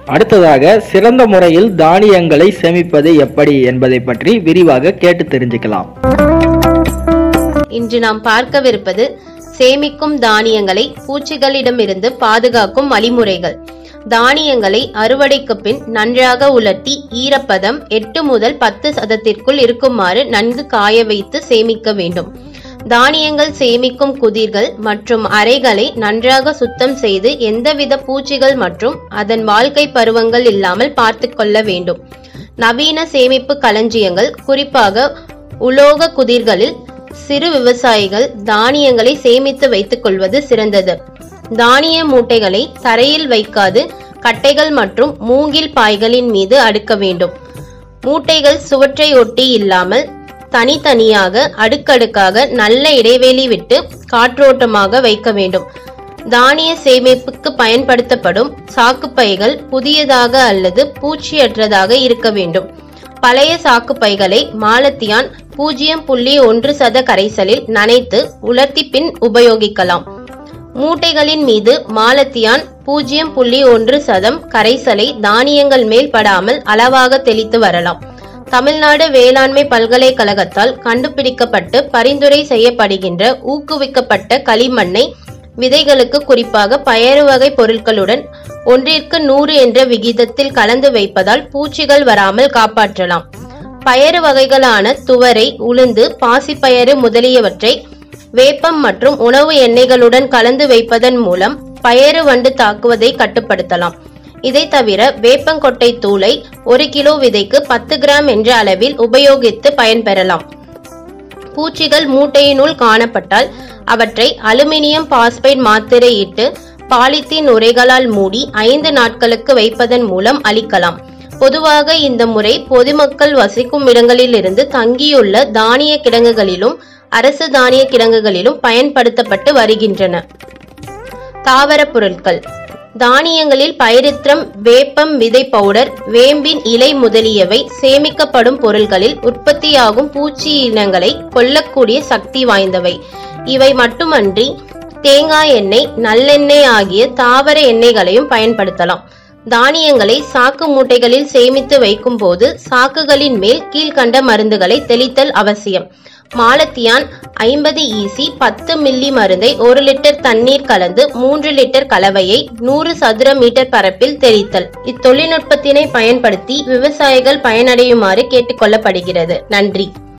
அடுத்ததாக சிறந்த முறையில் தானியங்களை சேமிப்பது எப்படி என்பதை பற்றி விரிவாக கேட்டு தெரிஞ்சுக்கலாம் இன்று நாம் பார்க்கவிருப்பது சேமிக்கும் தானியங்களை பூச்சிகளிடமிருந்து பாதுகாக்கும் வழிமுறைகள் தானியங்களை அறுவடைக்கு பின் நன்றாக உலர்த்தி ஈரப்பதம் எட்டு முதல் பத்து சதத்திற்குள் இருக்குமாறு நன்கு காய வைத்து சேமிக்க வேண்டும் தானியங்கள் சேமிக்கும் குதிர்கள் மற்றும் அறைகளை நன்றாக சுத்தம் செய்து எந்தவித பூச்சிகள் மற்றும் அதன் வாழ்க்கை பருவங்கள் இல்லாமல் பார்த்து கொள்ள வேண்டும் நவீன சேமிப்பு களஞ்சியங்கள் குறிப்பாக உலோக குதிர்களில் சிறு விவசாயிகள் தானியங்களை சேமித்து வைத்துக் கொள்வது சிறந்தது தானிய மூட்டைகளை தரையில் வைக்காது கட்டைகள் மற்றும் மூங்கில் பாய்களின் மீது அடுக்க வேண்டும் மூட்டைகள் சுவற்றை ஒட்டி இல்லாமல் தனித்தனியாக அடுக்கடுக்காக நல்ல இடைவெளி விட்டு காற்றோட்டமாக வைக்க வேண்டும் தானிய சேமிப்புக்கு பயன்படுத்தப்படும் சாக்குப்பைகள் புதியதாக அல்லது பூச்சியற்றதாக இருக்க வேண்டும் பழைய சாக்குப்பைகளை மாலத்தியான் பூஜ்ஜியம் புள்ளி ஒன்று சத கரைசலில் நனைத்து உலர்த்தி பின் உபயோகிக்கலாம் மூட்டைகளின் மீது மாலத்தியான் பூஜ்ஜியம் புள்ளி ஒன்று சதம் கரைசலை தானியங்கள் மேல் படாமல் அளவாக தெளித்து வரலாம் தமிழ்நாடு வேளாண்மை பல்கலைக்கழகத்தால் கண்டுபிடிக்கப்பட்டு பரிந்துரை செய்யப்படுகின்ற ஊக்குவிக்கப்பட்ட களிமண்ணை விதைகளுக்கு குறிப்பாக பயறு வகை பொருட்களுடன் ஒன்றிற்கு நூறு என்ற விகிதத்தில் கலந்து வைப்பதால் பூச்சிகள் வராமல் காப்பாற்றலாம் பயறு வகைகளான துவரை உளுந்து பாசிப்பயறு முதலியவற்றை வேப்பம் மற்றும் உணவு எண்ணெய்களுடன் கலந்து வைப்பதன் மூலம் பயறு வண்டு தாக்குவதை கட்டுப்படுத்தலாம் இதை தவிர வேப்பங்கொட்டை தூளை ஒரு கிலோ விதைக்கு பத்து கிராம் என்ற அளவில் உபயோகித்து பயன்பெறலாம் பூச்சிகள் மூட்டையினுள் காணப்பட்டால் அவற்றை அலுமினியம் பாஸ்பைட் மாத்திரை இட்டு பாலித்தீன் உரைகளால் மூடி ஐந்து நாட்களுக்கு வைப்பதன் மூலம் அழிக்கலாம் பொதுவாக இந்த முறை பொதுமக்கள் வசிக்கும் இடங்களிலிருந்து தங்கியுள்ள தானிய கிடங்குகளிலும் அரசு தானிய கிடங்குகளிலும் பயன்படுத்தப்பட்டு வருகின்றன தாவர பொருட்கள் தானியங்களில் பைரித்ரம் வேப்பம் விதை பவுடர் வேம்பின் இலை முதலியவை சேமிக்கப்படும் பொருள்களில் உற்பத்தியாகும் பூச்சி இனங்களை கொல்லக்கூடிய சக்தி வாய்ந்தவை இவை மட்டுமன்றி தேங்காய் எண்ணெய் நல்லெண்ணெய் ஆகிய தாவர எண்ணெய்களையும் பயன்படுத்தலாம் தானியங்களை சாக்கு மூட்டைகளில் சேமித்து வைக்கும் போது சாக்குகளின் மேல் கீழ்கண்ட மருந்துகளை தெளித்தல் அவசியம் மாலத்தியான் ஐம்பது ஈசி பத்து மில்லி மருந்தை ஒரு லிட்டர் தண்ணீர் கலந்து மூன்று லிட்டர் கலவையை நூறு சதுர மீட்டர் பரப்பில் தெளித்தல் இத்தொழில்நுட்பத்தினை பயன்படுத்தி விவசாயிகள் பயனடையுமாறு கேட்டுக்கொள்ளப்படுகிறது நன்றி